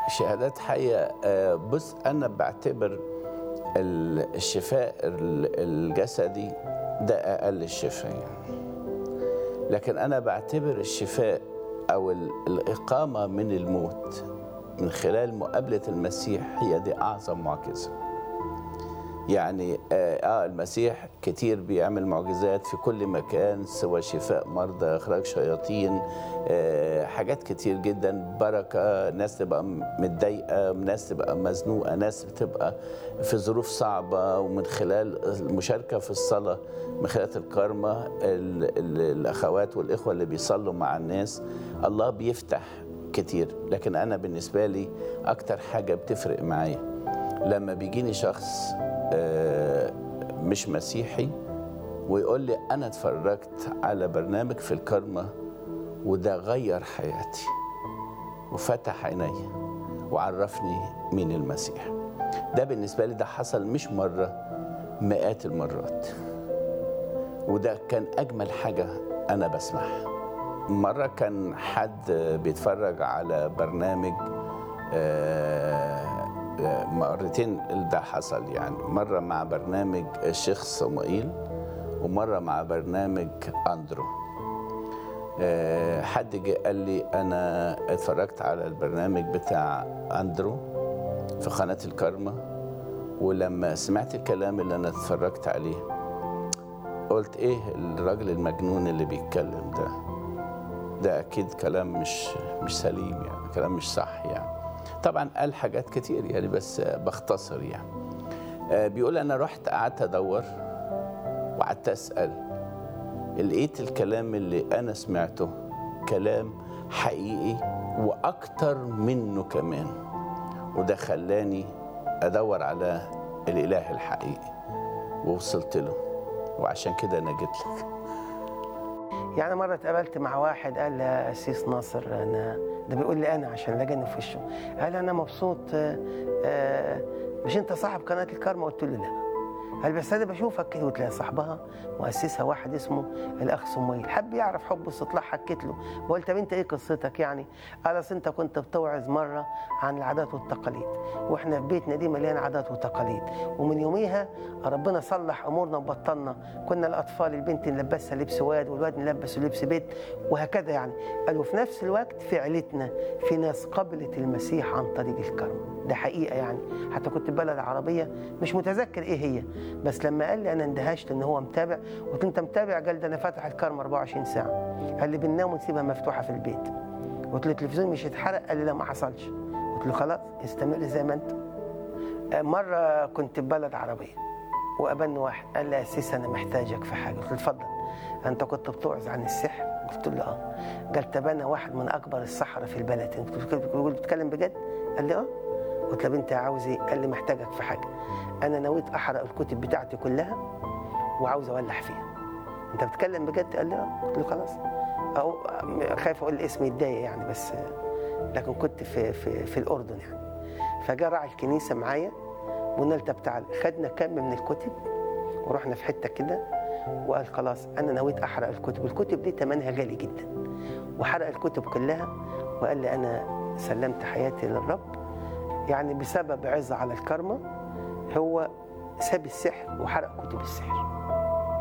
شهادات حية آه، بص أنا بعتبر ال- الشفاء ال- الجسدي ده أقل الشفاء يعني. لكن أنا بعتبر الشفاء أو ال- الإقامة من الموت من خلال مقابلة المسيح هي دي أعظم معجزة يعني آه, آه المسيح كتير بيعمل معجزات في كل مكان سوى شفاء مرضى إخراج شياطين آه حاجات كتير جدا بركة ناس تبقى م- متضايقة ناس تبقى مزنوقة ناس بتبقى في ظروف صعبة ومن خلال المشاركة في الصلاة من خلال الكارما ال- ال- الأخوات والإخوة اللي بيصلوا مع الناس الله بيفتح كتير لكن أنا بالنسبة لي أكتر حاجة بتفرق معايا لما بيجيني شخص آه، مش مسيحي ويقول لي انا اتفرجت على برنامج في الكرمة وده غير حياتي وفتح عيني وعرفني مين المسيح ده بالنسبة لي ده حصل مش مرة مئات المرات وده كان أجمل حاجة أنا بسمعها مرة كان حد بيتفرج على برنامج آه، آه، مرتين ده حصل يعني مرة مع برنامج الشيخ صموئيل ومرة مع برنامج أندرو آه، حد جه قال لي أنا اتفرجت على البرنامج بتاع أندرو في قناة الكرمة ولما سمعت الكلام اللي أنا اتفرجت عليه قلت إيه الراجل المجنون اللي بيتكلم ده ده اكيد كلام مش مش سليم يعني كلام مش صح يعني طبعا قال حاجات كتير يعني بس بختصر يعني آه، بيقول انا رحت قعدت ادور وقعدت اسال لقيت الكلام اللي انا سمعته كلام حقيقي واكتر منه كمان وده خلاني ادور على الاله الحقيقي ووصلت له وعشان كده انا جيت لك يعني مرة اتقابلت مع واحد قال لي يا أسيس ناصر أنا ده بيقول لي أنا عشان لقاني في وشه قال أنا مبسوط آه، آه، مش أنت صاحب قناة الكارما قلت له لا قال بس أنا بشوفك كده وتلاقي صاحبها مؤسسها واحد اسمه الأخ سمويل حب يعرف حب استطلاع حكيت له بقول طب أنت إيه قصتك يعني قال أصل أنت كنت بتوعظ مرة عن العادات والتقاليد وإحنا في بيتنا دي مليان عادات وتقاليد ومن يوميها ربنا صلح أمورنا وبطلنا كنا الأطفال البنت نلبسها لبس واد والواد نلبسه لبس بيت وهكذا يعني قال وفي نفس الوقت في عيلتنا في ناس قبلت المسيح عن طريق الكرم ده حقيقة يعني حتى كنت بلد عربية مش متذكر إيه هي بس لما قال لي أنا اندهشت إن هو متابع قلت له أنت متابع قال ده أنا فاتح الكرم 24 ساعة قال لي بننام ونسيبها مفتوحة في البيت قلت له التلفزيون مش هيتحرق قال لي لا ما حصلش قلت له خلاص استمر زي ما أنت مرة كنت في بلد عربية وقابلني واحد قال لي يا سيس أنا محتاجك في حاجة قلت له اتفضل أنت كنت بتوعظ عن السحر قلت له اه قال طب أنا واحد من أكبر السحرة في البلد أنت بتقول بتتكلم بجد قال لي اه قلت له طب أنت عاوز إيه قال لي محتاجك في حاجة أنا نويت أحرق الكتب بتاعتي كلها وعاوز أولع فيها أنت بتتكلم بجد قال لي اه قلت له خلاص أو خايف أقول اسمي يتضايق يعني بس لكن كنت في في في الأردن يعني فجاء راعي الكنيسة معايا وقلنا له طب تعالى خدنا كم من الكتب ورحنا في حتة كده وقال خلاص أنا نويت أحرق الكتب الكتب دي ثمنها غالي جدا وحرق الكتب كلها وقال لي أنا سلمت حياتي للرب يعني بسبب عظة على الكرمة هو ساب السحر وحرق كتب السحر